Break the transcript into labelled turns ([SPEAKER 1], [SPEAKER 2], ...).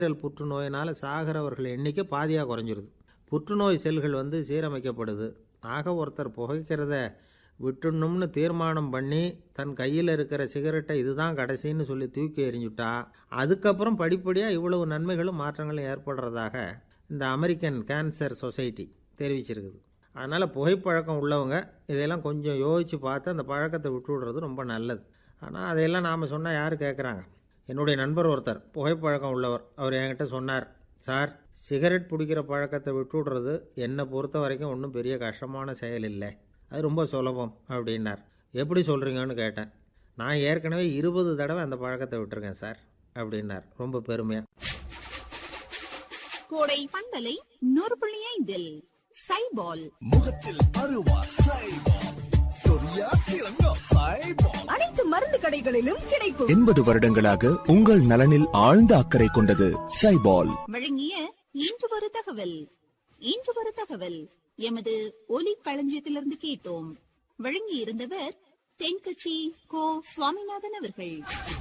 [SPEAKER 1] நுரையீரல் புற்றுநோயினால் சாகிறவர்கள் எண்ணிக்கை பாதியாக குறைஞ்சிருது புற்றுநோய் செல்கள் வந்து சீரமைக்கப்படுது ஆக ஒருத்தர் புகைக்கிறத விட்டுணும்னு தீர்மானம் பண்ணி தன் கையில் இருக்கிற சிகரெட்டை இதுதான் கடைசின்னு சொல்லி தூக்கி எறிஞ்சுட்டா அதுக்கப்புறம் படிப்படியாக இவ்வளவு நன்மைகளும் மாற்றங்களும் ஏற்படுறதாக இந்த அமெரிக்கன் கேன்சர் சொசைட்டி தெரிவிச்சிருக்குது அதனால் புகைப்பழக்கம் உள்ளவங்க இதையெல்லாம் கொஞ்சம் யோசித்து பார்த்து அந்த பழக்கத்தை விட்டு விடுறது ரொம்ப நல்லது ஆனால் அதையெல்லாம் நாம் சொன்னால் யார் கேட்குறாங்க என்னுடைய நண்பர் ஒருத்தர் புகைப்பழக்கம் உள்ளவர் அவர் என்கிட்ட சொன்னார் சார் சிகரெட் பிடிக்கிற பழக்கத்தை விட்டு விடுறது என்னை பொறுத்த வரைக்கும் ஒன்றும் பெரிய கஷ்டமான செயல் இல்லை அது ரொம்ப சுலபம் அப்படின்னார் எப்படி சொல்கிறீங்கன்னு கேட்டேன் நான் ஏற்கனவே இருபது தடவை அந்த பழக்கத்தை விட்டுருக்கேன் சார் அப்படின்னார் ரொம்ப பெருமையாக
[SPEAKER 2] கோடை பந்தலை நூறு புள்ளி ஐந்தில் சைபால்
[SPEAKER 3] முகத்தில் அருவா சைபால் சொரியா சிறங்கோ சைபால்
[SPEAKER 2] அனைத்து மருந்து கடைகளிலும் கிடைக்கும்
[SPEAKER 4] எண்பது வருடங்களாக உங்கள் நலனில் ஆழ்ந்த அக்கறை கொண்டது சைபால்
[SPEAKER 2] வழங்கிய இன்று ஒரு தகவல் இன்று ஒரு தகவல் எமது ஒலி களஞ்சியத்திலிருந்து கேட்டோம் வழங்கி இருந்தவர் தென்கட்சி கோ சுவாமிநாதன் அவர்கள்